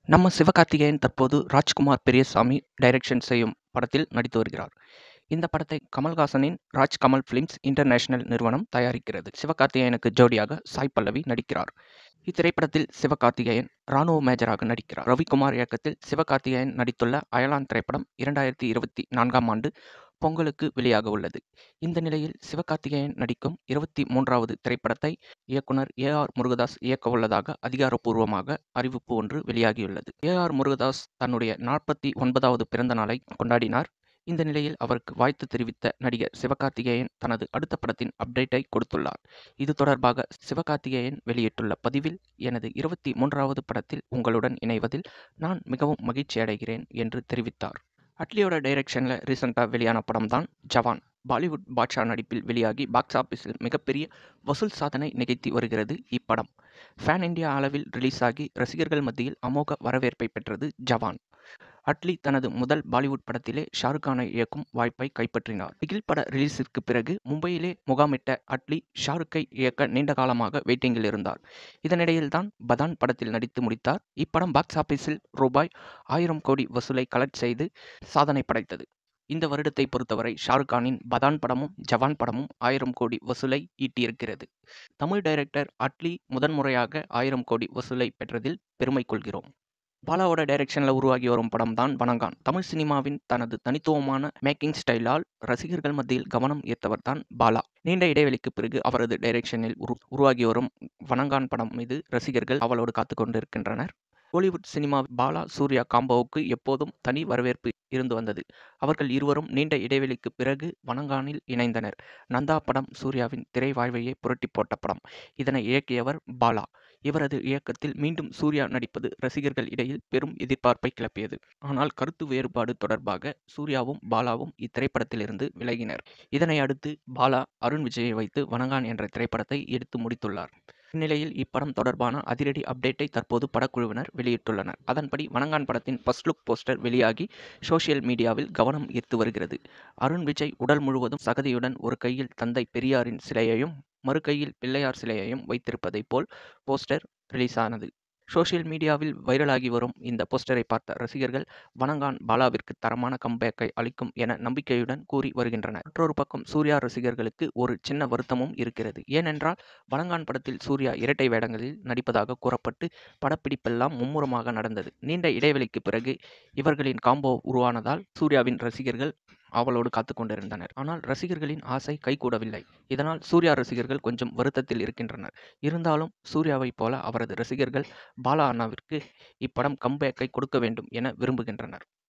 நம்ம சிவகார்த்திகேயன் தற்போது ராஜ்குமார் பெரியசாமி டைரக்ஷன் செய்யும் படத்தில் நடித்து வருகிறார். இந்த படத்தை கமல்ஹாசனின் ராஜ் கமல் பிலிம்ஸ் இன்டர்நேஷனல் நிறுவனம் தயாரிக்கிறது. சிவகார்த்திகேயனுக்கு ஜோடியாக சாய் பல்லவி நடிக்கிறார். இத்திரைப்படத்தில் சிவகார்த்திகேயன் ராணுவ மேஜராக நடிக்கிறார். ரவிக்குமார் இயக்கத்தில் சிவகார்த்திகேயன் நடித்துள்ள அயலான் திரைப்படம் இரண்டாயிரத்து இருபத்தி நான்காம் ஆண்டு பொங்கலுக்கு வெளியாக உள்ளது. இந்த நிலையில் சிவகார்த்திகேயன் நடிக்கும் இருபத்தி மூன்றாவது திரைப்படத்தை இயக்குனர் ஏ. ஆர். முருகதாஸ் இயக்கவுள்ளதாக அதிகாரப்பூர்வமாக அறிவிப்பு ஒன்று வெளியாகியுள்ளது. ஏ. ஆர். முருகதாஸ் தன்னுடைய நாற்பத்தி ஒன்பதாவது பிறந்த நாளை கொண்டாடினார். இந்த நிலையில் அவருக்கு வாழ்த்து தெரிவித்த நடிகர் சிவகார்த்திகேயன் தனது அடுத்த படத்தின் அப்டேட்டை கொடுத்துள்ளார். இது தொடர்பாக சிவகார்த்திகேயன் வெளியிட்டுள்ள பதிவில் எனது இருபத்தி மூன்றாவது படத்தில் உங்களுடன் இணைவதில் நான் மிகவும் மகிழ்ச்சியடைகிறேன் என்று தெரிவித்தார். அட்லியோட டைரக்ஷன்ல ரீசெண்டா வெளியான படம் தான் ஜவான். பாலிவுட் பாட்ஷா நடிப்பில் வெளியாகி பாக்ஸ் ஆபீஸில் மிகப்பெரிய வசூல் சாதனை நிகழ்த்தி வருகிறது இப்படம். பேன் இண்டியா அளவில் ரிலீஸ் ஆகி ரசிகர்கள் மத்தியில் அமோக வரவேற்பை பெற்றது ஜவான். அட்லி தனது முதல் பாலிவுட் படத்திலே ஷாருக்கானை இயக்கும் வாய்ப்பை கைப்பற்றினார். பிகில் பட ரிலீஸிற்கு பிறகு மும்பையிலே முகாமிட்ட அட்லி ஷாருக்கை இயக்க நீண்ட காலமாக வெயிட்டிங்கில் இருந்தார். இதனிடையில் தான் பதான் படத்தில் நடித்து முடித்தார். இப்படம் பாக்ஸ் ஆபீஸில் ரூபாய் ஆயிரம் கோடி வசூலை கலெக்ட் செய்து சாதனை படைத்தது. இந்த வருடத்தை பொறுத்தவரை ஷாருக்கானின் பதான் படமும் ஜவான் படமும் ஆயிரம் கோடி வசூலை ஈட்டியிருக்கிறது. தமிழ் டைரக்டர் அட்லி முதன்முறையாக ஆயிரம் கோடி வசூலை பெற்றதில் பெருமை கொள்கிறோம். பாலாவோட டைரக்ஷன்ல உருவாகி வரும் படம் தான் வணங்கான். தமிழ் சினிமாவின் தனது தனித்துவமான மேக்கிங் ஸ்டைலால் ரசிகர்கள் மத்தியில் கவனம் ஈர்த்தவர் தான் பாலா. நீண்ட இடைவெளிக்கு பிறகு அவரது டைரக்ஷனில் உருவாகி வரும் வணங்கான் படம் மீது ரசிகர்கள் ஆவலோடு காத்துக் கொண்டிருக்கின்றனர். கோலிவுட் சினிமா பாலா சூர்யா காம்போவுக்கு எப்போதும் தனி வரவேற்பு இருந்து வந்தது. அவர்கள் இருவரும் நீண்ட இடைவெளிக்கு பிறகு வணங்கானில் இணைந்தனர். நந்தா படம் சூர்யாவின் திரை வாழ்வையே புரட்டி போட்ட படம். இதனை இயக்கியவர் பாலா. இவரது இயக்கத்தில் மீண்டும் சூர்யா நடிப்பது ரசிகர்கள் இடையில் பெரும் எதிர்பார்ப்பை கிளப்பியது. ஆனால் கருத்து வேறுபாடு தொடர்பாக சூர்யாவும் பாலாவும் இத்திரைப்படத்திலிருந்து விலகினர். இதனை அடுத்து பாலா அருண் விஜயை வைத்து வணங்கான் என்ற திரைப்படத்தை எடுத்து முடித்துள்ளார். இந்நிலையில் இப்படம் தொடர்பான அதிரடி அப்டேட்டை தற்போது படக்குழுவினர் வெளியிட்டுள்ளனர். அதன்படி வணங்கான் படத்தின் ஃபர்ஸ்ட் லுக் போஸ்டர் வெளியாகி சோசியல் மீடியாவில் கவனம் ஈர்த்து வருகிறது. அருண் விஜய் உடல் முழுவதும் சகதியுடன் ஒரு கையில் தந்தை பெரியாரின் சிலையையும் மறு கையில் பிள்ளையார் சிலையையும் வைத்திருப்பதை போல் போஸ்டர் ரிலீஸானது. சோசியல் மீடியாவில் வைரலாகி வரும் இந்த போஸ்டரை பார்த்த ரசிகர்கள் வணங்கான் பாலாவிற்கு தரமான கம்பேக்கை அளிக்கும் என நம்பிக்கையுடன் கூறி வருகின்றனர். மற்றொரு பக்கம் சூர்யா ரசிகர்களுக்கு ஒரு சின்ன வருத்தமும் இருக்கிறது. ஏனென்றால் வணங்கான் படத்தில் சூர்யா இரட்டை வேடங்களில் நடிப்பதாக கூறப்பட்டு படப்பிடிப்பெல்லாம் மும்முரமாக நடந்தது. நீண்ட இடைவெளிக்கு பிறகு இவர்களின் காம்போ உருவானதால் சூர்யாவின் ரசிகர்கள் ஆவலோடு காத்துக் கொண்டிருந்தனர். ஆனால் ரசிகர்களின் ஆசை கைகூடவில்லை. இதனால் சூர்யா ரசிகர்கள் கொஞ்சம் வருத்தத்தில் இருக்கின்றனர். இருந்தாலும் சூர்யாவைப் போல அவரது ரசிகர்கள் பாலா அண்ணாவிற்கு இப்படம் கம்பேக்கை கொடுக்க வேண்டும் என விரும்புகின்றனர்.